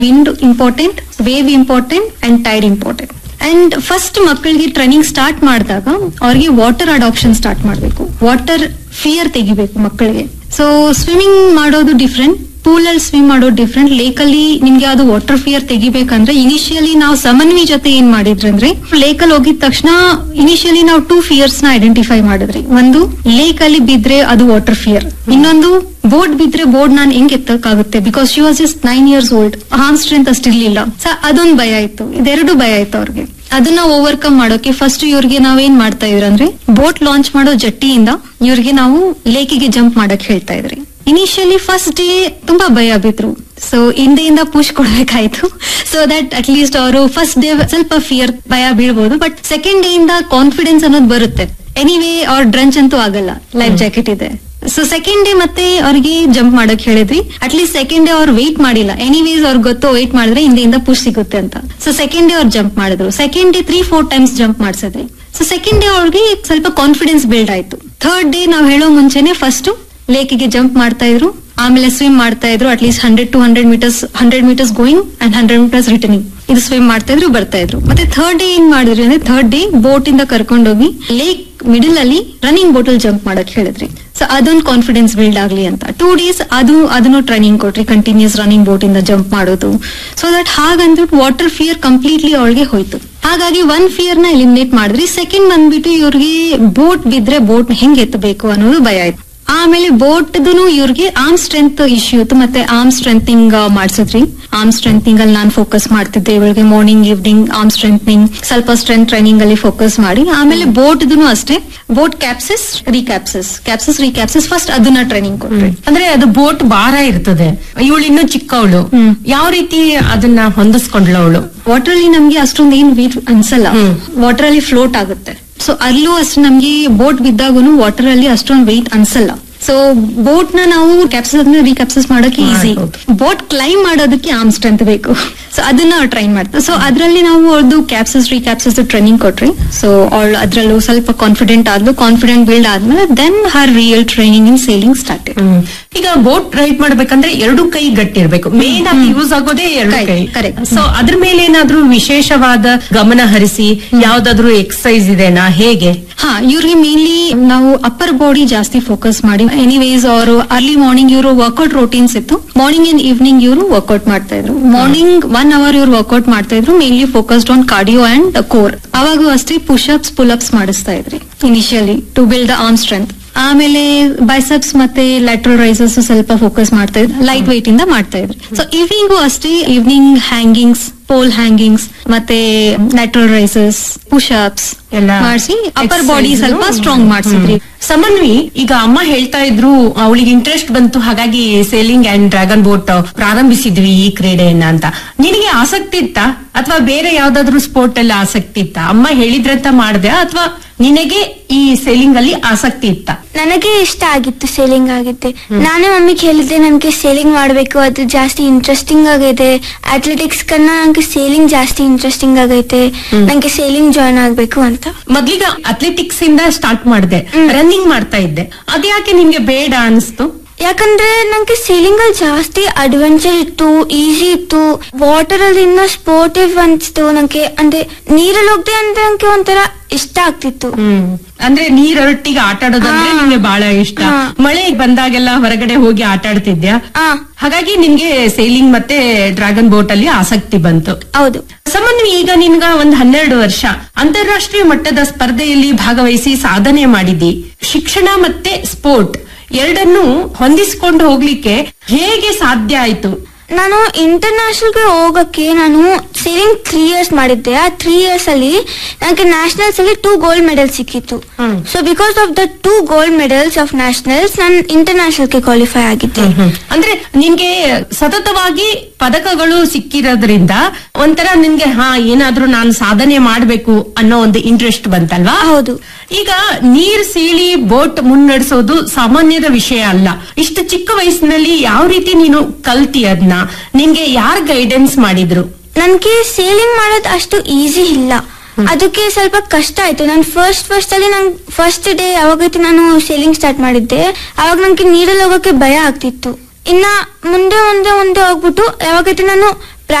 Wind important wave important and tide important and first ಮಕ್ಕಳಿಗೆ training start ಮಾಡಿದಾಗ ಅವ್ರಿಗೆ water adaption start ಮಾಡಬೇಕು water fear ತೆಗಿಬೇಕು ಮಕ್ಕಳಿಗೆ ಸೊ ಸ್ವಿಮ್ಮಿಂಗ್ ಮಾಡೋದು ಡಿಫ್ರೆಂಟ್ ಪೂಲ್ ಅಲ್ಲಿ ಸ್ವಿಮ್ ಮಾಡೋದು ಡಿಫ್ರೆಂಟ್ ಲೇಕ್ ಅಲ್ಲಿ ನಿಮ್ಗೆ ಅದು ವಾಟರ್ ಫಿಯರ್ ತೆಗಿಬೇಕಂದ್ರೆ ಇನಿಷಿಯಲಿ ನಾವು ಸಮನ್ವಿ ಜೊತೆ ಏನ್ ಮಾಡಿದ್ರಂದ್ರೆ ಲೇಕ್ ಅಲ್ಲಿ ಹೋಗಿದ ತಕ್ಷಣ ಇನಿಷಿಯಲಿ ನಾವು ಟೂ ಫಿಯರ್ಸ್ ನ ಐಡೆಂಟಿಫೈ ಮಾಡಿದ್ರಿ ಒಂದು ಲೇಕ್ ಅಲ್ಲಿ ಬಿದ್ರೆ ಅದು ವಾಟರ್ ಫಿಯರ್ ಇನ್ನೊಂದು ಬೋರ್ಡ್ ಬಿದ್ರೆ ಬೋರ್ಡ್ ನಾನು ಹೆಂಗ್ ಎತ್ತಕ್ಕಾಗುತ್ತೆ because she was just nine years old arm strength ಅಷ್ಟಿರ್ಲಿಲ್ಲ ಸೊ ಅದೊಂದು ಭಯ ಇತ್ತು ಇದೆರಡು ಭಯ ಇತ್ತು ಅವ್ರಿಗೆ ಅದನ್ನ ಓವರ್ಕಮ್ ಮಾಡೋಕೆ ಫಸ್ಟ್ ಇವ್ರಿಗೆ ನಾವೇನ್ ಮಾಡ್ತಾ ಇದ್ರಿ ಅಂದ್ರೆ ಬೋಟ್ ಲಾಂಚ್ ಮಾಡೋ ಜಟ್ಟಿಯಿಂದ ಇವ್ರಿಗೆ ನಾವು ಲೇಕಿಗೆ ಜಂಪ್ ಮಾಡಕ್ ಹೇಳ್ತಾ ಇದ್ರಿ ಇನಿಷಿಯಲಿ ಫಸ್ಟ್ ಡೇ ತುಂಬಾ ಭಯ ಬಿದ್ರು ಸೊ ಹಿಂದೆಯಿಂದ ಪುಷ್ ಕೊಡ್ಬೇಕಾಯ್ತು ಸೊ ದಟ್ ಅಟ್ ಲೀಸ್ಟ್ ಅವರು ಫಸ್ಟ್ ಡೇ ಸ್ವಲ್ಪ ಫಿಯರ್ ಭಯ ಬೀಳ್ಬೋದು ಬಟ್ ಸೆಕೆಂಡ್ ಡೇ ಇಂದ ಕಾನ್ಫಿಡೆನ್ಸ್ ಅನ್ನೋದು ಬರುತ್ತೆ ಎನಿವೇ ಅವ್ರ ಡ್ರಂಚ್ ಅಂತೂ ಆಗಲ್ಲ ಲೈಫ್ ಜಾಕೆಟ್ ಇದೆ ಸೊ ಸೆಕೆಂಡ್ ಡೇ ಮತ್ತೆ ಅವ್ರಿಗೆ ಜಂಪ್ ಮಾಡಕ್ ಹೇಳಿದ್ವಿ ಅಟ್ಲೀಸ್ಟ್ ಸೆಕೆಂಡ್ ಡೇ ಅವ್ರು ವೆಯ್ಟ್ ಮಾಡಿಲ್ಲ ಎನಿವೇಸ್ ಅವ್ರಿಗೆ ಗೊತ್ತು ವೆಯ್ಟ್ ಮಾಡಿದ್ರೆ ಹಿಂದೆಯಿಂದ ಪುಷ್ ಸಿಗುತ್ತೆ ಅಂತ ಸೊ ಸೆಕೆಂಡ್ ಡೇ ಅವ್ರು ಜಂಪ್ ಮಾಡಿದ್ರು second day three four times jump ಮಾಡ್ಸಿದ್ವಿ so second day ಅವ್ರಿಗೆ ಸ್ವಲ್ಪ ಕಾನ್ಫಿಡೆನ್ಸ್ ಬಿಲ್ಡ್ ಆಯ್ತು ಥರ್ಡ್ ಡೇ ನಾವ್ ಹೇಳೋ ಮುಂಚೆನೆ ಫಸ್ಟ್ ಲೇಕಿಗೆ ಜಂಪ್ ಮಾಡ್ತಾ ಇದ್ರು ಆಮೇಲೆ ಸ್ವಿಮ್ ಮಾಡ್ತಾ ಇದ್ರು at least hundred to hundred meters hundred meters going and hundred meters returning ಇದು ಸ್ವಿಮ್ ಮಾಡ್ತಾ ಇದ್ರು ಬರ್ತಾ ಇದ್ರು ಮತ್ತೆ ಥರ್ಡ್ ಡೇ ಏನ್ ಮಾಡಿದ್ರಿ ಅಂದ್ರೆ ಥರ್ಡ್ ಡೇ ಬೋಟ್ ಇಂದ ಕರ್ಕೊಂಡೋಗಿ ಲೇಕ್ ಮಿಡಲ್ ಅಲ್ಲಿ ರನ್ನಿಂಗ್ ಬೋಟ್ ಅಲ್ಲಿ ಜಂಪ್ ಮಾಡಕ್ ಹೇಳಿದ್ರಿ ಸೊ ಅದೊಂದು ಕಾನ್ಫಿಡೆನ್ಸ್ ಬಿಲ್ಡ್ ಆಗ್ಲಿ ಅಂತ ಟೂ ಡೇಸ್ ಅದು ಅದನ್ನು ಟ್ರೈನಿಂಗ್ ಕೊಟ್ರಿ ಕಂಟಿನ್ಯೂಸ್ ರನ್ನಿಂಗ್ ಬೋಟ್ ಇಂದ ಜಂಪ್ ಮಾಡೋದು ಸೊ ದಟ್ ಹಾಗಂದ್ಬಿಟ್ಟು ವಾಟರ್ ಫಿಯರ್ ಕಂಪ್ಲೀಟ್ಲಿ ಅವಳಿಗೆ ಹೋಯ್ತು ಹಾಗಾಗಿ ಒನ್ ಫಿಯರ್ ನ ಎಲಿಮಿನೇಟ್ ಮಾಡಿದ್ರಿ ಸೆಕೆಂಡ್ ಬಂದ್ಬಿಟ್ಟು ಇವ್ರಿಗೆ ಬೋಟ್ ಬಿದ್ರೆ ಬೋಟ್ ಹೆಂಗ್ ಎತ್ತಬೇಕು ಅನ್ನೋದು ಭಯ ಆಯ್ತು ಆಮೇಲೆ ಬೋಟ್ ಇವ್ರಿಗೆ ಆರ್ಮ್ ಸ್ಟ್ರೆಂತ್ ಇಶ್ಯೂ ಇತ್ತು ಮತ್ತೆ ಆರ್ಮ್ ಸ್ಟ್ರೆಂಥಿಂಗ್ ಮಾಡಿಸಿದ್ರಿ ಆರ್ಮ್ ಸ್ಟ್ರೆಂಥಿಂಗ್ ಅಲ್ಲಿ ನಾನು ಫೋಕಸ್ ಮಾಡ್ತಿದ್ದೆ ಇವಳಿಗೆ ಮಾರ್ನಿಂಗ್ ಈವ್ನಿಂಗ್ ಆರ್ಮ್ ಸ್ಟ್ರೆಂಥಿಂಗ್ ಸ್ವಲ್ಪ ಸ್ಟ್ರೆಂತ್ ಟ್ರೈನಿಂಗ್ ಅಲ್ಲಿ ಫೋಕಸ್ ಮಾಡಿ ಆಮೇಲೆ ಬೋಟ್ ಅಷ್ಟೇ boat capsize recapsize capsize recapsize first ಅದನ್ನ ಟ್ರೈನಿಂಗ್ ಕೊಟ್ರಿ ಅಂದ್ರೆ ಅದು ಬೋಟ್ ಭಾರ ಇರ್ತದೆ ಇವಳು ಇನ್ನೂ ಚಿಕ್ಕವಳು ಹ್ಮ್. ಯಾವ ರೀತಿ ಅದನ್ನ ಹೊಂದಿಸ್ಕೊಂಡ್ಲ ಅವಳು ವಾಟರ್ ಅಲ್ಲಿ ನಮ್ಗೆ ಅಷ್ಟೊಂದು ಏನ್ ವೇಟ್ ಅನ್ಸಲ್ಲ ಹ್ಮ್. ವಾಟರ್ ಅಲ್ಲಿ ಫ್ಲೋಟ್ ಆಗುತ್ತೆ ಸೊ ಅಲ್ಲೂ ಅಷ್ಟು ನಮ್ಗೆ ಬೋಟ್ ಬಿದ್ದಾಗೂ ವಾಟರ್ ಅಲ್ಲಿ ಅಷ್ಟೊಂದು ವೆಯ್ಟ್ ಅನ್ಸಲ್ಲ ಸೊ ಬೋಟ್ ನ ನಾವು ಕ್ಯಾಪ್ಸಸ್ ರೀಕ್ಯಾಪ್ಸಸ್ ಮಾಡೋಕೆ ಈಸಿ ಮಾಡ್ಬೋದು. ಬೋಟ್ ಕ್ಲೈಮ್ ಮಾಡೋದಕ್ಕೆ ಆರ್ಮ್ ಸ್ಟ್ರೆಂತ್ ಬೇಕು ಸೊ ಅದನ್ನ ಟ್ರೈನ್ ಮಾಡ್ತಾರೆ ಸೊ ಅದ್ರಲ್ಲಿ ನಾವು ಅವ್ರದ್ದು ಕ್ಯಾಪ್ಸಸ್ ರೀಕ್ಯಾಪ್ಸಸ್ ಟ್ರೈನಿಂಗ್ ಕೊಟ್ರಿ ಸೊ ಅವಳು ಅದ್ರಲ್ಲೂ ಸ್ವಲ್ಪ ಕಾನ್ಫಿಡೆಂಟ್ ಆದ್ಲು ಕಾನ್ಫಿಡೆಂಟ್ ಬಿಲ್ಡ್ ಆದ್ಮೇಲೆ then her real training in sailing start hmm. ಈಗ ಬೋಟ್ ರೈಡ್ ಮಾಡ್ಬೇಕಂದ್ರೆ ಎರಡು ಕೈ ಗಟ್ಟಿ ಇರ್ಬೇಕು ಮೇನ್ ಆಗಿ ಯೂಸ್ ಆಗೋದೇ ಎರಡು ಕೈ, ಕೈ correct. ಸೊ ಅದ್ರ ಮೇಲೆ ಏನಾದ್ರೂ ವಿಶೇಷವಾದ ಗಮನ ಹರಿಸಿ ಯಾವ್ದಾದ್ರು ಎಕ್ಸಸೈಸ್ ಇದೆನಾ ಹೇಗೆ ಹಾ ಇವ್ರಿಗೆ ಮೇನ್ಲಿ ನಾವು ಅಪ್ಪರ್ ಬಾಡಿ ಜಾಸ್ತಿ ಫೋಕಸ್ ಮಾಡಿ ಎನಿವೇಸ್ ಅವರು ಅರ್ಲಿ ಮಾರ್ನಿಂಗ್ ಇವರು ವರ್ಕೌಟ್ ರೋಟೀನ್ಸ್ ಇತ್ತು ಮಾರ್ನಿಂಗ್ ಅಂಡ್ ಈವ್ನಿಂಗ್ ಇವರು ವರ್ಕೌಟ್ ಮಾಡ್ತಾ ಇದ್ರು ಮಾರ್ನಿಂಗ್ ಒನ್ ಅವರ್ ಇವ್ರು ವರ್ಕೌಟ್ ಮಾಡ್ತಾ ಇದ್ರು mainly focused on cardio and core ಅವಾಗೂ ಅಷ್ಟೇ ಪುಷಪ್ಸ್ ಪುಲ್ಅಪ್ಸ್ ಮಾಡಿಸ್ತಾ ಇದ್ರಿ initially to build the arm strength ಆಮೇಲೆ ಬೈಸಪ್ಸ್ ಮತ್ತೆ ಲ್ಯಾಟ್ರಲ್ ರೈಸಸ್ ಸ್ವಲ್ಪ ಫೋಕಸ್ ಮಾಡ್ತಾ ಇದ್ರು ಲೈಟ್ ವೆಯ್ಟ್ ಇಂದ ಮಾಡ್ತಾ ಇದ್ರು ಸೊ ಈವ್ನಿಂಗು ಅಷ್ಟೇ ಈವ್ನಿಂಗ್ ಹ್ಯಾಂಗಿಂಗ್ಸ್ ಪೋಲ್ ಹ್ಯಾಂಗಿಂಗ್ಸ್ ಮತ್ತೆ ಲ್ಯಾಟ್ರಲ್ ರೈಸಸ್ ಪುಷಪ್ಸ್ ಎಲ್ಲ ಮಾಡಿಸಿ ಅಪ್ಪರ್ ಬಾಡಿ exercise ಸ್ವಲ್ಪ ಹ್ಮ್. ಸ್ಟ್ರಾಂಗ್ ಮಾಡಿಸಿದ್ರಿ ಹ್ಮ್. ಸಮನ್ವಿ ಈಗ ಅಮ್ಮ ಹೇಳ್ತಾ ಇದ್ರು ಅವಳಿಗೆ ಇಂಟ್ರೆಸ್ಟ್ ಬಂತು ಹಾಗಾಗಿ ಸೇಲಿಂಗ್ ಅಂಡ್ ಡ್ರ್ಯಾಗನ್ ಬೋಟ್ ಪ್ರಾರಂಭಿಸಿದ್ವಿ ಈ ಕ್ರೀಡೆಯನ್ನ ಅಂತ ನಿನಗೆ ಆಸಕ್ತಿ ಇತ್ತಾ ಅಥವಾ ಬೇರೆ ಯಾವ್ದಾದ್ರು ಸ್ಪೋರ್ಟ್ ಅಲ್ಲಿ ಆಸಕ್ತಿ ಇತ್ತಾ ಅಮ್ಮ ಹೇಳಿದ್ರಂತ ಮಾಡ್ದೆ ಅಥವಾ ನಿನಗೆ ಈ ಸೇಲಿಂಗ್ ಅಲ್ಲಿ ಆಸಕ್ತಿ ಇತ್ತಾ ನನಗೆ ಇಷ್ಟ ಆಗಿತ್ತು ಸೇಲಿಂಗ್ ಆಗಿತ್ತೆ ನಾನೇ ಮಮ್ಮಿಗೆ ಹೇಳಿದ್ದೆ ನನಗೆ ಸೇಲಿಂಗ್ ಮಾಡಬೇಕು ಅದು ಜಾಸ್ತಿ ಇಂಟ್ರೆಸ್ಟಿಂಗ್ ಆಗೈತೆ ಅಥ್ಲೆಟಿಕ್ಸ್ ಕನ್ನ ನನಗೆ ಸೇಲಿಂಗ್ ಜಾಸ್ತಿ ಇಂಟ್ರೆಸ್ಟಿಂಗ್ ಆಗೈತೆ ನನಗೆ ಸೇಲಿಂಗ್ ಜಾಯ್ನ್ ಆಗ್ಬೇಕು ಅಂತ ಮೊದ್ಲಿಗ ಅಥ್ಲೆಟಿಕ್ಸ್ ಇಂದ ಸ್ಟಾರ್ಟ್ ಮಾಡಿದೆ ರನ್ನಿಂಗ್ ಮಾಡ್ತಾ ಇದ್ದೆ ಅದ್ಯಾಕೆ ನಿಮ್ಗೆ ಬೇಡ ಅನಿಸ್ತು ಯಾಕಂದ್ರೆ ನಂಗೆ ಸೇಲಿಂಗ್ ಅಲ್ಲಿ ಜಾಸ್ತಿ ಅಡ್ವೆಂಚರ್ ಇತ್ತು ಈಸಿ ಇತ್ತು ವಾಟರ್ ಅಲ್ಲಿ ಇನ್ನ ಸ್ಪೋರ್ಟಿವ್ ಅನ್ಸ್ತು ನಂಗೆ ಅಂದ್ರೆ ನೀರಲ್ಲಿ ಹೋಗ್ದೆ ಅಂದ್ರೆ ನಂಗೆ ಒಂಥರ ಇಷ್ಟ ಆಗ್ತಿತ್ತು ಹ್ಮ್ ಅಂದ್ರೆ ನೀರೊಟ್ಟಿಗೆ ಆಟ ಆಡೋದಂದ್ರೆ ಹಾ. ನಿಮ್ಗೆ ಬಹಳ ಇಷ್ಟ ಹಾ. ಮಳೆ ಬಂದಾಗೆಲ್ಲ ಹೊರಗಡೆ ಹೋಗಿ ಆಟ ಆಡ್ತಿದ್ಯಾ ಆ ಹಾಗಾಗಿ ನಿಮ್ಗೆ ಸೇಲಿಂಗ್ ಮತ್ತೆ ಡ್ರ್ಯಾಗನ್ ಬೋಟ್ ಅಲ್ಲಿ ಆಸಕ್ತಿ ಬಂತು ಹೌದು ಸಮನ್ವಿ ಈಗ ನಿನ್ಗ ಒಂದ್ ಹನ್ನೆರಡು ವರ್ಷ ಅಂತಾರಾಷ್ಟ್ರೀಯ ಮಟ್ಟದ ಸ್ಪರ್ಧೆಯಲ್ಲಿ ಭಾಗವಹಿಸಿ ಸಾಧನೆ ಮಾಡಿದಿ ಶಿಕ್ಷಣ ಮತ್ತೆ ಸ್ಪೋರ್ಟ್ ಎರಡನ್ನೂ ಹೊಂದಿಸ್ಕೊಂಡು ಹೋಗ್ಲಿಕ್ಕೆ ಹೇಗೆ ಸಾಧ್ಯ ಆಯ್ತು ನಾನು ಇಂಟರ್ನ್ಯಾಷನಲ್ಗೆ ಹೋಗಕ್ಕೆ ನಾನು ಸೇವಿಂಗ್ ತ್ರೀ ಇಯರ್ಸ್ ಮಾಡಿದ್ದೆ ಆ ತ್ರೀ ಇಯರ್ಸ್ ಅಲ್ಲಿ ನನಗೆ ನ್ಯಾಷನಲ್ಸ್ ಅಲ್ಲಿ ಟೂ ಗೋಲ್ಡ್ ಮೆಡಲ್ ಸಿಕ್ಕಿತ್ತು hmm. So because of the two gold medals of nationals ನಾನು ಇಂಟರ್ನ್ಯಾಷನಲ್ಗೆ ಕ್ವಾಲಿಫೈ ಆಗಿದ್ದೆ ಅಂದ್ರೆ ನಿನ್ಗೆ ಸತತವಾಗಿ ಪದಕಗಳು ಸಿಕ್ಕಿರೋದ್ರಿಂದ ಒಂಥರ ನಿನ್ಗೆ ಹಾ ಏನಾದ್ರೂ ನಾನು ಸಾಧನೆ ಮಾಡ್ಬೇಕು ಅನ್ನೋ ಒಂದು ಇಂಟ್ರೆಸ್ಟ್ ಬಂತಲ್ವಾ ಹೌದು ಈಗ ನೀರ್ ಸೀಳಿ ಬೋಟ್ ಮುನ್ನಡೆಸೋದು ಸಾಮಾನ್ಯದ ವಿಷಯ ಅಲ್ಲ ಇಷ್ಟು ಚಿಕ್ಕ ವಯಸ್ಸಿನಲ್ಲಿ ಯಾವ ರೀತಿ ನೀನು ಕಲ್ತಿ ಅದನ್ನ ನಿನ್ಗೆ ಯಾರ್ ಗೈಡೆನ್ಸ್ ಮಾಡಿದ್ರು ನನ್ಗೆ ಸೇಲಿಂಗ್ ಮಾಡೋದು ಅಷ್ಟು ಈಸಿ ಇಲ್ಲ ಅದಕ್ಕೆ ಸ್ವಲ್ಪ ಕಷ್ಟ ಆಯ್ತು ನಾನು ಫಸ್ಟ್ ಫಸ್ಟ್ ಅಲ್ಲಿ ನಂಗೆ ಫಸ್ಟ್ ಡೇ ಯಾವಾಗೈತೆ ನಾನು ಸೇಲಿಂಗ್ ಸ್ಟಾರ್ಟ್ ಮಾಡಿದ್ದೆ ಅವಾಗ ನಂಗೆ ನೀರಲ್ಲಿ ಹೋಗೋಕೆ ಭಯ ಆಗ್ತಿತ್ತು ಇನ್ನ ಮುಂದೆ ಮುಂದೆ ಮುಂದೆ ಹೋಗ್ಬಿಟ್ಟು ಯಾವಾಗೈತೆ ನಾನು